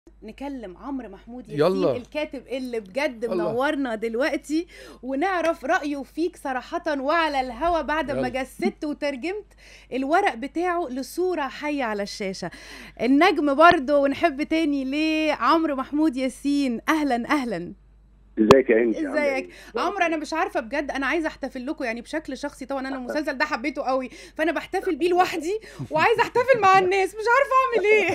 نكلم عمرو محمود ياسين يلا. الكاتب اللي بجد الله. منورنا دلوقتي ونعرف رأيه فيك صراحة وعلى الهوا بعد ما يلا. جسدت وترجمت الورق بتاعه لصورة حية على الشاشة النجم برضه ونحب تاني ليه عمرو محمود ياسين أهلا أهلا ازيك يا انت عاملة ازيك ايه؟ عمرو انا مش عارفه بجد انا عايزه احتفل لكم يعني بشكل شخصي طبعا انا المسلسل ده حبيته قوي فانا بحتفل بيه لوحدي وعايزه احتفل مع الناس مش عارفه اعمل ايه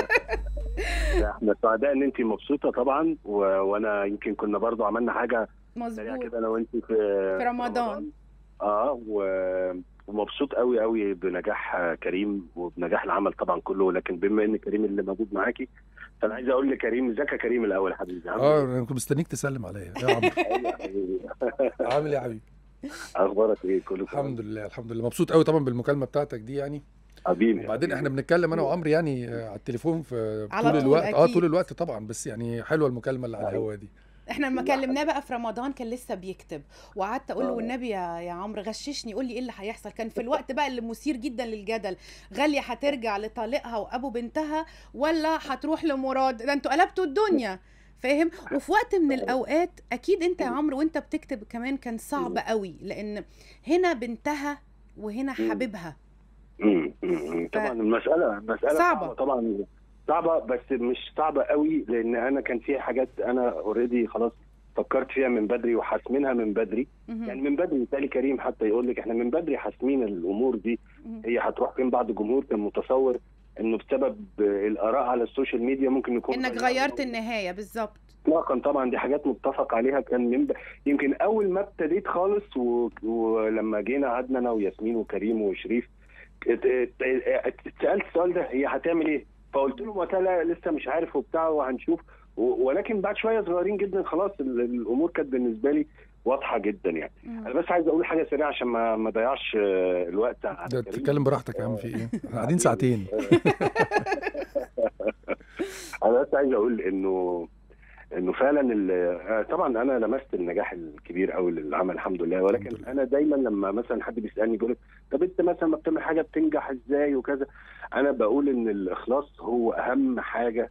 احنا سعداء ان انت مبسوطه طبعا و... وانا يمكن كنا برضو عملنا حاجه سريعه مظبوط كده انا وانت في في رمضان. اه و... ومبسوط قوي قوي بنجاح كريم وبنجاح العمل طبعا كله لكن بما ان كريم اللي موجود معاكي فانا عايز اقول لكريم ازيك يا كريم الاول يا حبيبي عامل اه ايه؟ انا كنت مستنيك تسلم عليا يا عمرو أيوة يا حبيبي. عامل ايه يا حبيبي اخبارك ايه كله تمام؟ الحمد لله الحمد لله مبسوط قوي طبعا بالمكالمه بتاعتك دي يعني حبيبي وبعدين احنا بنتكلم انا وعمرو يعني آه، على التليفون في على طول طول، الوقت اه أكيد. طول الوقت طبعا بس يعني حلوه المكالمه اللي على أيوة. الهوا دي احنا لما لا. كلمناه بقى في رمضان كان لسه بيكتب وقعدت اقول له آه. والنبي يا يا عمرو غششني قول لي ايه اللي هيحصل كان في الوقت بقى اللي مثير جدا للجدل غاليه هترجع لطليقها وابو بنتها ولا هتروح لمراد ده انتوا قلبتوا الدنيا فاهم وفي وقت من الاوقات اكيد انت يا عمرو وانت بتكتب كمان كان صعب قوي لان هنا بنتها وهنا مم. حبيبها مم، مم، مم. طبعا المسألة مسألة صعبة. صعبة. طبعا صعبة بس مش صعبة قوي لأن أنا كان في حاجات أنا اوريدي خلاص فكرت فيها من بدري وحاسمينها من بدري مهم. يعني من بدري مثالي كريم حتى يقول لك احنا من بدري حاسمين الأمور دي مهم. هي هتروح فين بعض الجمهور كان متصور انه بسبب الآراء على السوشيال ميديا ممكن يكون انك غيرت النهايه بالظبط اطلاقا طبعا دي حاجات متفق عليها كان من ب... يمكن اول ما ابتديت خالص و... ولما جينا قعدنا انا وياسمين وكريم وشريف ات- ات- ات- اتسالت السؤال ده هي هتعمل ايه؟ فقلت لهم وقتها لا لسه مش عارف وبتاع وهنشوف و... ولكن بعد شويه صغيرين جدا خلاص ال- الامور كانت بالنسبه لي واضحه جدا يعني مم. انا بس عايز اقول حاجه سريعه عشان ما ما اضيعش آه، الوقت على ده كريم. تتكلم براحتك يا عم في ايه احنا قاعدين ساعتين انا بس عايز اقول انه انه فعلا ال- آه، طبعا انا لمست النجاح الكبير قوي للعمل الحمد لله ولكن الحمد لله. انا دايما لما مثلا حد بيسالني بيقول لك، طب انت مثلا ما بتعمل حاجه بتنجح ازاي وكذا انا بقول ان الاخلاص هو اهم حاجه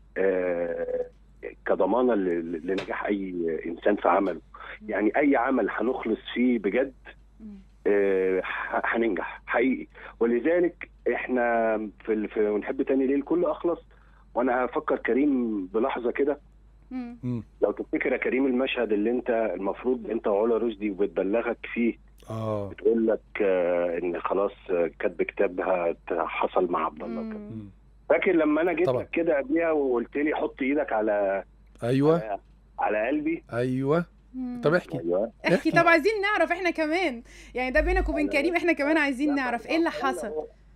آه، كضمانه ل- ل- لنجاح اي انسان في عمله يعني اي عمل هنخلص فيه بجد مم. آه، ح- هننجح حقيقي ولذلك احنا في, ال- في ونحب تاني ليل كل اخلص وانا هفكر كريم بلحظه كده مم. مم. لو تفتكر يا كريم المشهد اللي انت المفروض انت وعلا رشدي وبتبلغك فيه اه بتقول لك آه، ان خلاص آه، كاتب كتابها حصل مع عبد الله وكده. مم. مم. فاكر لما انا جيت طبعا. لك كده قبلها وقلت لي حط ايدك على ايوه على, على قلبي ايوه مم. طب احكي ايوه احكي احكي. طب عايزين نعرف احنا كمان يعني ده بينك وبين كريم احنا كمان عايزين نعرف ايه اللي حصل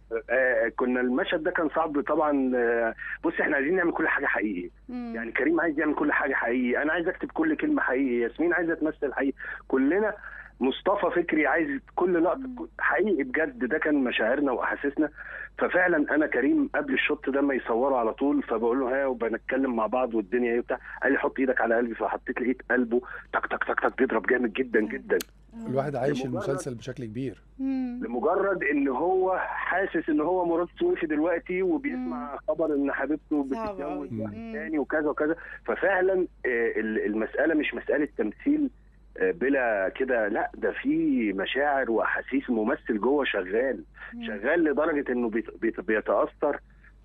آه كنا المشهد ده كان صعب طبعا آه، بص احنا عايزين نعمل كل حاجه حقيقي مم. يعني كريم عايز يعمل كل حاجه حقيقي انا عايز اكتب كل كلمه حقيقي ياسمين عايزه تمثل حقيقي كلنا مصطفى فكري عايز كل لقطه مم. حقيقي بجد ده كان مشاعرنا واحاسيسنا ففعلا انا كريم قبل الشوط ده ما يصوره على طول فبقول له ها وبنتكلم مع بعض والدنيا ايه وبتاع قال لي حط ايدك على قلبي فحطيت لقيت قلبه تك تك تك تك بيضرب جامد جدا جدا الواحد عايش لمجرد- المسلسل بشكل كبير مم. لمجرد ان هو حاسس ان هو مراد سويفي دلوقتي وبيسمع خبر ان حبيبته صعب بتتجوز أوي. واحد مم. تاني وكذا وكذا ففعلا آه، ال- المساله مش مساله تمثيل آه، بلا كده لا ده في مشاعر واحاسيس ممثل جوه شغال مم. شغال لدرجه انه بيت- بيت- بيتاثر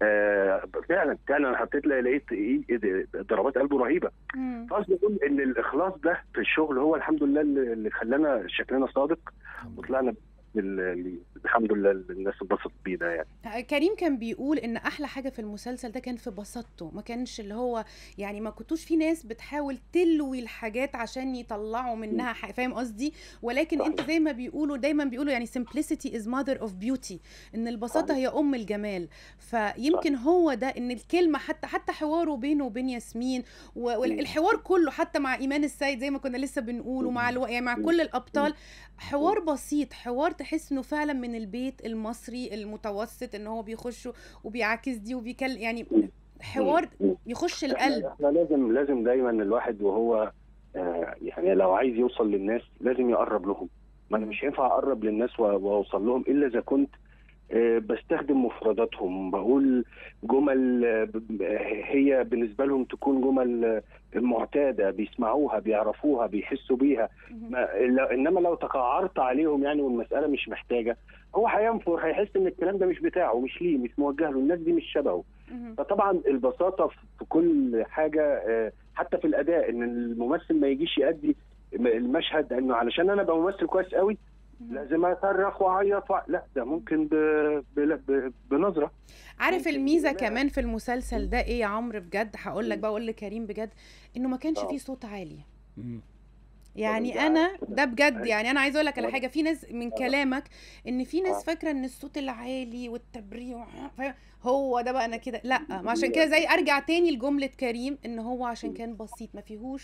آه، فعلا فعلا أنا حطيت لي- لقيت إيه- إيه ده- ضربات قلبه رهيبه مم. قصدي اقول ان الاخلاص ده في الشغل هو الحمد لله اللي اللي خلانا شكلنا صادق وطلعنا بال- الحمد لله الناس انبسطت بيه ده يعني كريم كان بيقول ان احلى حاجه في المسلسل ده كان في بساطته ما كانش اللي هو يعني ما كنتوش في ناس بتحاول تلوي الحاجات عشان يطلعوا منها حاجة فاهم قصدي ولكن صحيح. انت زي ما بيقولوا دايما بيقولوا يعني simplicity is mother of beauty ان البساطه هي ام الجمال فيمكن هو ده ان الكلمه حتى حتى حواره بينه وبين ياسمين و- والحوار كله حتى مع ايمان السيد زي ما كنا لسه بنقول ومع الو... يعني مع كل الابطال حوار بسيط حوار تحس انه فعلا من البيت المصري المتوسط ان هو بيخش وبيعاكس دي وبيكلم يعني حوار يخش القلب احنا لازم لازم دايما الواحد وهو آه، يعني لو عايز يوصل للناس لازم يقرب لهم ما انا مش هينفع اقرب للناس و- واوصل لهم الا اذا كنت آه، بستخدم مفرداتهم بقول جمل آه، ب- هي بالنسبه لهم تكون جمل آه، معتاده بيسمعوها بيعرفوها بيحسوا بيها مهم. ما لو- انما لو تقعرت عليهم يعني والمساله مش محتاجه هو هينفر هيحس ان الكلام ده مش بتاعه مش ليه مش موجه له الناس دي مش شبهه مهم. فطبعا البساطه في كل حاجه آه، حتى في الاداء ان الممثل ما يجيش يأدي المشهد انه علشان انا ابقى ممثل كويس قوي مهم. لازم اصرخ واعيط وأ- لا ده ممكن ب... ب... ب... بنظره عارف ممكن الميزه كمان. كمان في المسلسل ده ايه يا عمرو بجد هقول لك بقى اقول لكريم بجد انه ما كانش آه. فيه صوت عالي مم. يعني ده انا عكس ده. ده بجد أيوة. يعني انا عايزه اقول لك على آه. حاجه في ناس من آه. كلامك ان في ناس آه. فاكره ان الصوت العالي والتبريع فاهم؟ هو ده بقى انا كده لا ما عشان لا. كده زي ارجع تاني لجمله كريم ان هو عشان كان بسيط ما فيهوش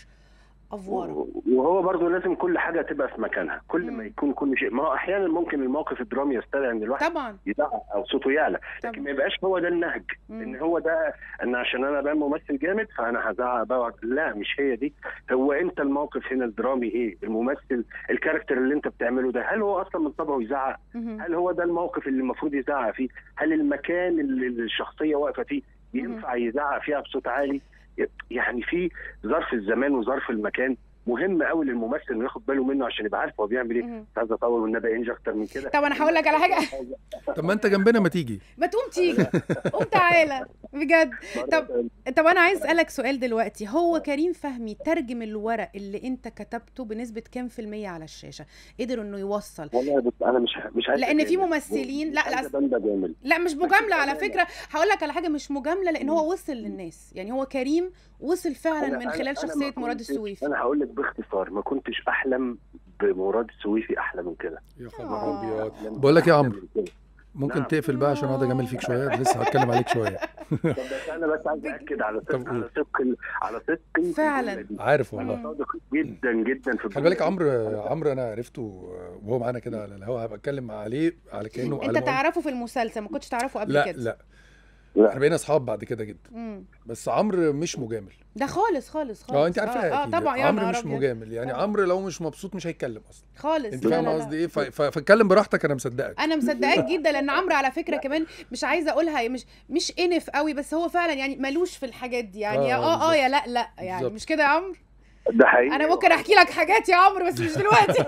افواره وهو برضه لازم كل حاجه تبقى في مكانها كل مم. ما يكون كل شيء ما هو احيانا ممكن الموقف الدرامي يستدعي ان الواحد طبعا يزعق او صوته يعلى لكن طبعا ما يبقاش هو ده النهج مم. ان هو ده ان عشان انا بقى ممثل جامد فانا هزعق بقى لا مش هي دي هو انت الموقف هنا الدرامي ايه الممثل الكاركتر اللي انت بتعمله ده هل هو اصلا من طبعه يزعق مهم. هل هو ده الموقف اللي المفروض يزعق فيه هل المكان اللي اللي الشخصيه واقفه فيه ينفع يزعق فيها بصوت عالي يعني في ظرف الزمان وظرف المكان مهم قوي للممثل انه ياخد باله منه عشان يبقى عارف هو بيعمل ايه مهم. مش عايز اطول والنبي انجح اكتر من كده طب انا هقول لك على حاجه طب ما انت جنبنا ما تيجي ما تقوم تيجي قوم تعالى بجد طب طب انا عايز اسالك سؤال دلوقتي هو كريم فهمي ترجم الورق اللي انت كتبته بنسبه كام في الميه على الشاشه قدر انه يوصل والله بص انا مش مش عايز لأن في أجامل. ممثلين- لا، مش عايز لا، أبان بجامل لا مش مجامله على أنا- فكره هقول لك على حاجه مش مجامله لان هو وصل للناس يعني هو كريم وصل فعلا أنا- من أنا- خلال أنا شخصيه ما مراد كنتش- السويفي انا هقول لك باختصار ما كنتش احلم بمراد السويفي احلى من كده يا خبر آه. ابيض بقول لك يا عمرو أحلى من كده. ممكن نعم. تقفل بقى عشان اقعد اجامل فيك شويه لسه هتكلم عليك شويه طب بس انا بس عايز اكد على طب صدق قول. على صدق ال- على صدق الجملة فعلا. دي. عارف انا والله صادق جدا جدا في خلي بالك الجملة عمرو عمرو انا عرفته وهو معانا كده على الهوا هبقى اتكلم عليه على كانه على انت مهم. تعرفه في المسلسل ما كنتش تعرفه قبل لا كده لا لا. احنا بقينا اصحاب بعد كده جدا مم. بس عمرو مش مجامل ده خالص خالص خالص اه انت عارفاها اه, آه اكيد طبعا يا عمرو نهار مش أبيض. مجامل يعني طبعا. عمرو لو مش مبسوط مش هيتكلم اصلا خالص انت لا، فاهم لا، لا. قصدي ايه ف- ف- فاتكلم براحتك انا مصدقك انا مصدقاك جدا لان عمرو على فكره كمان مش عايزه اقولها مش مش انف قوي بس هو فعلا يعني ملوش في الحاجات دي يعني آه، يا اه اه بالظبط. يا لا لا يعني بالظبط. مش كده يا عمرو ده حقيقي انا ممكن احكي لك حاجات يا عمرو بس مش دلوقتي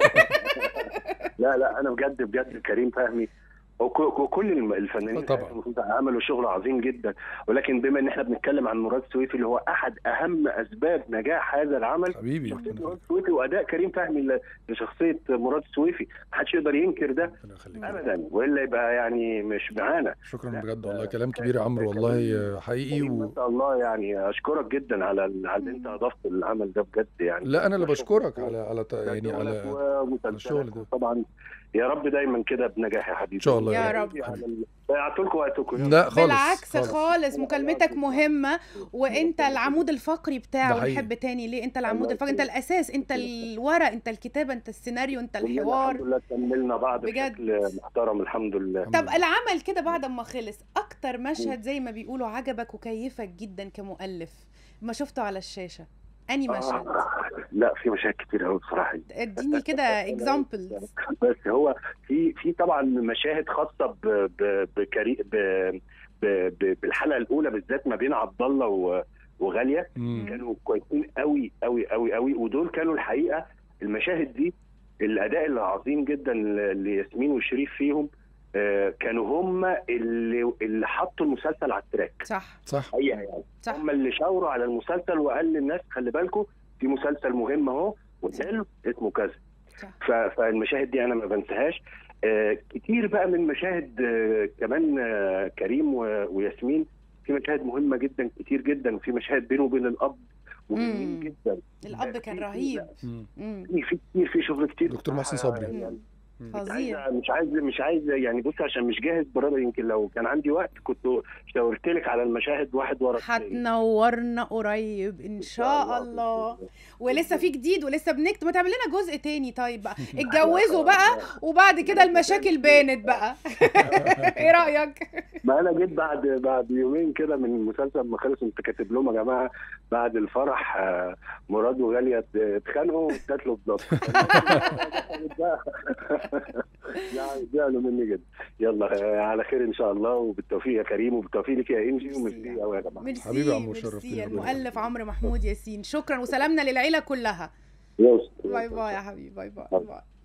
لا لا انا بجد بجد كريم فهمي وك- وكل الم- الفنانين آه، طبعا. المفروض عملوا شغل عظيم جدا ولكن بما ان احنا بنتكلم عن مراد السويفي اللي هو احد اهم اسباب نجاح هذا العمل حبيبي شخصيه ربنا مراد يخليك. السويفي واداء كريم فهمي ل- لشخصيه مراد السويفي محدش يقدر ينكر ده ربنا يخليك ابدا والا يبقى يعني مش معانا شكرا لا، بجد والله آه، كلام كبير يا عمرو والله حقيقي ما و... شاء الله يعني اشكرك جدا على ال- على اللي انت اضفت العمل ده بجد يعني لا انا اللي شغل- بشكرك على على ت- يعني شغلك على ومسلسلك الشغل ده. طبعا يا رب دايما كده بنجاح يا حبيبي إن شاء الله يا يا رب. ضيعت لكم وقتكم لا خالص بالعكس خالص. خالص مكالمتك مهمه وانت العمود الفقري ده بتاعه حقيقي. ونحب تاني ليه انت العمود الله الفقري انت يخليك. الاساس انت الورق انت الكتابه انت السيناريو انت كلنا الحوار الحمد لله كملنا بعض بجد. بشكل محترم الحمد لله الحمد طب لله. العمل كده بعد ما خلص اكتر مشهد زي ما بيقولوا عجبك وكيفك جدا كمؤلف ما شفته على الشاشه اني مشهد آه، لا في مشاهد كتير قوي بصراحه اديني كده اكزامبلز بس هو في في طبعا مشاهد خاصه ب ب بكري ب ب ب بالحلقه الاولى بالذات ما بين عبد الله و- وغاليه مم. كانوا كويسين قوي قوي قوي قوي ودول كانوا الحقيقه المشاهد دي الاداء العظيم جدا ل- لياسمين وشريف فيهم آه، كانوا هم اللي اللي حطوا المسلسل على التراك صح صح حقيقه يعني صح هم اللي شاوروا على المسلسل وقال للناس خلي بالكم في مسلسل مهم اهو وحلو اسمه كذا صح. ف- فالمشاهد دي انا ما بنساهاش آه، كتير بقى من مشاهد آه، كمان آه، كريم و- وياسمين في مشاهد مهمه جدا كتير جدا وفي مشاهد بينه وبين الاب مهمين مم. جدا الاب كان رهيب مم. مم. في في كتير في شغل كتير دكتور محسن صبري. يعني مم. مش فظيع عايز مش عايز مش عايز يعني بص عشان مش جاهز برادة يمكن لو كان عندي وقت كنت شاورت لك على المشاهد واحد ورا التاني. هتنورنا قريب ان شاء الله ولسه في جديد ولسه بنكتب ما تعمل لنا جزء تاني طيب بقى اتجوزوا بقى وبعد كده المشاكل بانت بقى ايه رايك ما ما انا جيت بعد بعد يومين كده من المسلسل ما خلص كنت كاتب لهم يا جماعه بعد الفرح آه، مراد وغاليه اتخانقوا واتقتلوا بضبط لا زعلوا مني جدا يلا آه، على خير ان شاء الله وبالتوفيق يا كريم وبالتوفيق لك يا انجي وميرسي قوي يا جماعه ميرسي حبيبي يا عمو، ميرسي. شرفتينا. المؤلف عمرو محمود ياسين شكرا وسلامنا للعيله كلها يلا. باي باي يا حبيبي باي باي باي. باي